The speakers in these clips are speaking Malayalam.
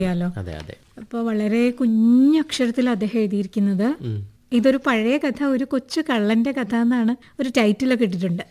അറിയാലോ അതെ അതെ അപ്പോൾ വളരെ കുഞ്ഞക്ഷരത്തിൽ അദ്ദേഹം എഴുതിയിരിക്കുന്നത് ഉം. ഇതൊരു പഴയ കഥ ഒരു കൊച്ചു കള്ളന്റെ കഥ എന്നാണ് ഒരു ടൈറ്റിലൊക്കെ ഇട്ടിട്ടുണ്ട്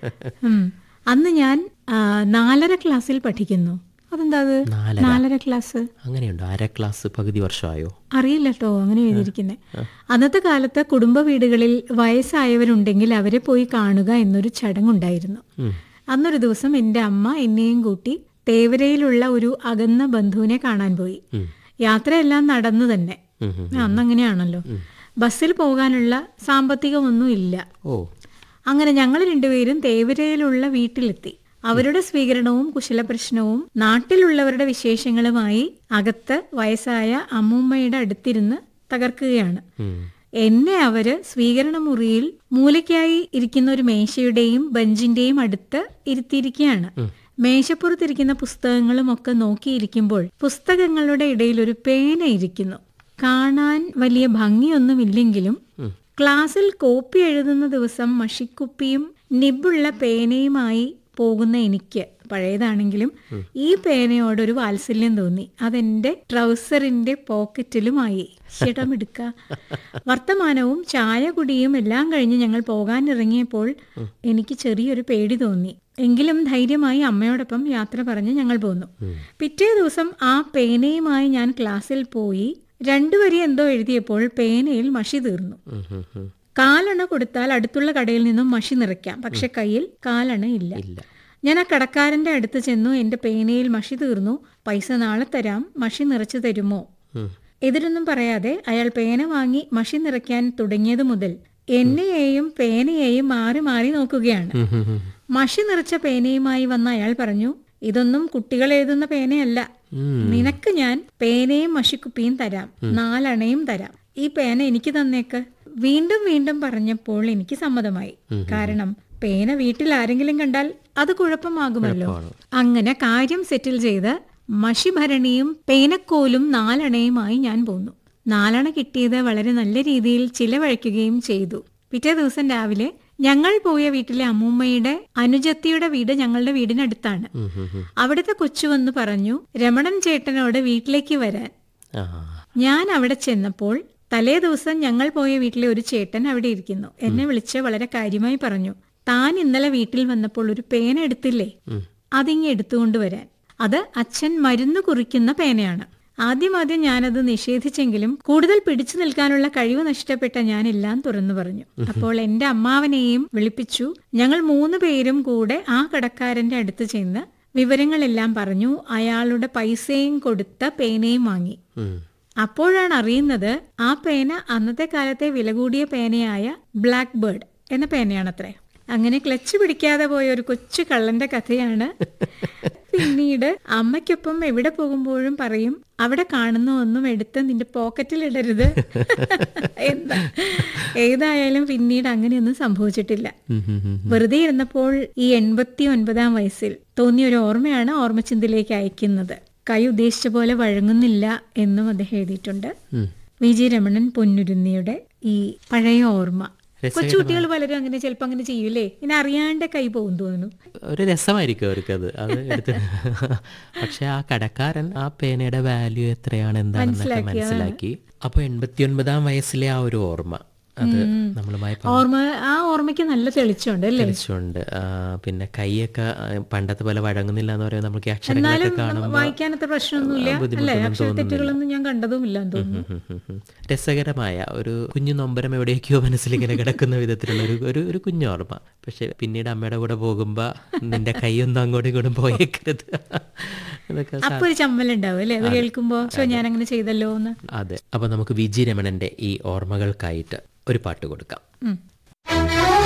ഉം. അന്ന് ഞാൻ ആ, നാലര ക്ലാസ്സിൽ പഠിക്കുന്നു അതെന്താ അത് നാലര. നാലര ക്ലാസ് അങ്ങനെയുണ്ടോ അര ക്ലാസ് പകുതി വർഷമായോ അറിയില്ല കേട്ടോ അങ്ങനെ എഴുതിയിരിക്കുന്നത് അന്നത്തെ കാലത്ത് കുടുംബ വീടുകളിൽ വയസ്സായവരുണ്ടെങ്കിൽ അവരെ പോയി കാണുക എന്നൊരു ചടങ്ങുണ്ടായിരുന്നു ഉം. അന്നൊരു ദിവസം എൻ്റെ അമ്മ എന്നെയും കൂട്ടി തേവരയിലുള്ള ഒരു അകന്ന ബന്ധുവിനെ കാണാൻ പോയി ഉം. യാത്രയെല്ലാം നടന്നു തന്നെ ഉം, ഉം. അന്ന് അങ്ങനെയാണല്ലോ ബസ്സിൽ പോകാനുള്ള സാമ്പത്തികമൊന്നും ഇല്ല ഓ അങ്ങനെ ഞങ്ങൾ രണ്ടുപേരും തേവരയിലുള്ള വീട്ടിലെത്തി അവരുടെ സ്വീകരണവും കുശലപ്രശ്നവും നാട്ടിലുള്ളവരുടെ വിശേഷങ്ങളുമായി അകത്ത് വയസ്സായ അമ്മൂമ്മയുടെ അടുത്തിരുന്ന് തകർക്കുകയാണ് ഉം. എന്നെ അവര് സ്വീകരണ മുറിയിൽ മൂലയ്ക്കായി ഇരിക്കുന്ന ഒരു മേശയുടെയും ബെഞ്ചിന്റെയും അടുത്ത് ഇരുത്തിയിരിക്കുകയാണ് മേശപ്പുറത്തിരിക്കുന്ന പുസ്തകങ്ങളും ഒക്കെ നോക്കിയിരിക്കുമ്പോൾ പുസ്തകങ്ങളുടെ ഇടയിൽ ഒരു പേന ഇരിക്കുന്നു കാണാൻ വലിയ ഭംഗിയൊന്നുമില്ലെങ്കിലും ക്ലാസ്സിൽ കോപ്പി എഴുതുന്ന ദിവസം മഷിക്കുപ്പിയും നിബുള്ള പേനയുമായി പോകുന്ന എനിക്ക് പഴയതാണെങ്കിലും ഈ പേനയോട് ഒരു വാത്സല്യം തോന്നി അതെന്റെ ട്രൗസറിന്റെ പോക്കറ്റിലുമായി ഷിടമെടുക്ക വർത്തമാനവും ചായ കുടിയും എല്ലാം കഴിഞ്ഞ് ഞങ്ങൾ പോകാൻ ഇറങ്ങിയപ്പോൾ എനിക്ക് ചെറിയൊരു പേടി തോന്നി എങ്കിലും ധൈര്യമായി അമ്മയോടൊപ്പം യാത്ര പറഞ്ഞ് ഞങ്ങൾ പോന്നു പിറ്റേ ദിവസം ആ പേനയുമായി ഞാൻ ക്ലാസ്സിൽ പോയി രണ്ടു വരി എന്തോ എഴുതിയപ്പോൾ പേനയിൽ മഷി തീർന്നു ഉം, ഉം, ഉം. കാലണ കൊടുത്താൽ അടുത്തുള്ള കടയിൽ നിന്നും മഷി നിറയ്ക്കാം പക്ഷെ കയ്യിൽ കാലണ ഇല്ല ഇല്ല ഞാൻ ആ കടക്കാരന്റെ അടുത്ത് ചെന്നു എന്റെ പേനയിൽ മഷി തീർന്നു പൈസ നാളെ തരാം മഷി നിറച്ചു തരുമോ ഉം. എതിരൊന്നും പറയാതെ അയാൾ പേന വാങ്ങി മഷി നിറയ്ക്കാൻ തുടങ്ങിയത് മുതൽ എന്നെയെയും പേനയെയും മാറി മാറി നോക്കുകയാണ് ഉം, ഉം, ഉം. മഷി നിറച്ച പേനയുമായി വന്ന അയാൾ പറഞ്ഞു ഇതൊന്നും കുട്ടികൾ എഴുതുന്ന പേനയല്ല ഉം. നിനക്ക് ഞാൻ പേനയും മഷിക്കുപ്പിയും തരാം നാലണയും തരാം ഈ പേന എനിക്ക് തന്നേക്ക് വീണ്ടും വീണ്ടും പറഞ്ഞപ്പോൾ എനിക്ക് സമ്മതമായി കാരണം പേന വീട്ടിൽ ആരെങ്കിലും കണ്ടാൽ അത് കുഴപ്പമാകുമല്ലോ അങ്ങനെ കാര്യം സെറ്റിൽ ചെയ്ത് മഷിഭരണിയും പേനക്കോലും നാലണയുമായി ഞാൻ പോന്നു നാലണ കിട്ടിയത് വളരെ നല്ല രീതിയിൽ ചിലവഴിക്കുകയും ചെയ്തു പിറ്റേ ദിവസം രാവിലെ ഞങ്ങൾ പോയ വീട്ടിലെ അമ്മൂമ്മയുടെ അനുജത്തിയുടെ വീട് ഞങ്ങളുടെ വീടിനടുത്താണ് ഉം, ഉം, ഉം. അവിടുത്തെ കൊച്ചു വന്ന് പറഞ്ഞു രമണൻ ചേട്ടനോട് വീട്ടിലേക്ക് വരാൻ ആ ഞാൻ അവിടെ ചെന്നപ്പോൾ തലേ ദിവസം ഞങ്ങൾ പോയ വീട്ടിലെ ഒരു ചേട്ടൻ അവിടെ ഇരിക്കുന്നു എന്നെ വിളിച്ച് വളരെ കാര്യമായി പറഞ്ഞു താൻ ഇന്നലെ വീട്ടിൽ വന്നപ്പോൾ ഒരു പേന എടുത്തില്ലേ അതിങ്ങ് എടുത്തുകൊണ്ട് വരാൻ അത് അച്ഛൻ മരുന്ന് കുറിക്കുന്ന പേനയാണ് ആദ്യം ആദ്യം ഞാനത് നിഷേധിച്ചെങ്കിലും കൂടുതൽ പിടിച്ചു നിൽക്കാനുള്ള കഴിവ് നഷ്ടപ്പെട്ട ഞാൻ എല്ലാം തുറന്നു പറഞ്ഞു അപ്പോൾ എന്റെ അമ്മാവനെയും വിളിപ്പിച്ചു ഞങ്ങൾ മൂന്ന് പേരും കൂടെ ആ കടക്കാരന്റെ അടുത്ത് ചെന്ന് വിവരങ്ങളെല്ലാം പറഞ്ഞു അയാളുടെ പൈസയും കൊടുത്ത പേനയും വാങ്ങി ഉം. അപ്പോഴാണ് അറിയുന്നത് ആ പേന അന്നത്തെ കാലത്തെ വില കൂടിയ പേനയായ ബ്ലാക്ക് ബേർഡ് എന്ന പേനയാണത്രേ അങ്ങനെ ക്ലച്ച് പിടിക്കാതെ പോയ ഒരു കൊച്ചു കള്ളന്റെ കഥയാണ് പിന്നീട് അമ്മയ്ക്കൊപ്പം എവിടെ പോകുമ്പോഴും പറയും അവിടെ കാണുന്ന ഒന്നും എടുത്ത് നിന്റെ പോക്കറ്റിൽ ഇടരുത് എന്താ ഏതായാലും പിന്നീട് അങ്ങനെയൊന്നും സംഭവിച്ചിട്ടില്ല ഉം, ഉം, ഉം. വെറുതെ ഇരുന്നപ്പോൾ ഈ എൺപത്തി ഒൻപതാം വയസ്സിൽ തോന്നിയ ഒരു ഓർമ്മയാണ് ഓർമ്മച്ചിന്തിലേക്ക് അയക്കുന്നത് കൈ ഉദ്ദേശിച്ച പോലെ വഴങ്ങുന്നില്ല എന്നും അദ്ദേഹം എഴുതിയിട്ടുണ്ട് ഉം. വി ജി രമണൻ പൊന്നുരുന്നിയുടെ ഈ പഴയ ഓർമ്മ രസകരമായ- കൊച്ചുകുട്ടികൾ പലരും അങ്ങനെ ചിലപ്പോൾ അങ്ങനെ ചെയ്യൂലേ ഇങ്ങനെ അറിയാണ്ട് കൈ പോകും തോന്നുന്നു ഒരു രസമായിരിക്കും അവർക്കത് അത് എടുത്ത് പക്ഷെ ആ കടക്കാരൻ ആ പേനയുടെ വാല്യൂ എത്രയാണ് എന്താണെന്നൊക്കെ മനസ്സിലാക്കി അപ്പൊ എൺപത്തിയൊൻപതാം വയസ്സിലെ ആ ഒരു ഓർമ്മ അത് നമ്മളുമായി ഓർമ്മ ആ ഓർമ്മയ്ക്ക് നല്ല തെളിച്ചുണ്ട് അല്ലേ പങ്കുവെച്ചുകൊണ്ട് പിന്നെ കൈയൊക്കെ ആ, പണ്ടത്തെ പോലെ വഴങ്ങുന്നില്ല എന്ന് പറയുമ്പോൾ നമുക്ക് ഈ അക്ഷരങ്ങളൊക്കെ കാണുമ്പോൾ വായിക്കാനത്ര പ്രശ്നമൊന്നുമില്ല അല്ലേ അക്ഷരത്തെറ്റുകളൊന്നും ഞാൻ കണ്ടതുമില്ല എന്ന് തോന്നുന്നു ഉം, ഉം, ഉം. രസകരമായ ഒരു കുഞ്ഞു നൊമ്പരം എവിടേക്കോ മനസ്സിലിങ്ങനെ കിടക്കുന്ന വിധത്തിലുള്ള ഒരു ഒരു ഒരു കുഞ്ഞോർമ്മ പക്ഷെ പിന്നീട് അമ്മയുടെ കൂടെ പോകുമ്പോ നിന്റെ കൈയൊന്നും അങ്ങോട്ടും ഇങ്ങോട്ടും പോയേക്കരുത് എന്നൊക്കെ സാ- അപ്പൊ ഒരു ചമ്മലുണ്ടാവും അല്ലേ അത് കേൾക്കുമ്പോ "ശ്ശോ, ഞാൻ അങ്ങനെ ചെയ്തല്ലോ എന്ന് അതെ അപ്പൊ നമുക്ക് വിജി രമണന്റെ ഈ ഓർമ്മകൾക്കായിട്ട് ഒരു പാട്ട് കൊടുക്കാം ഉം.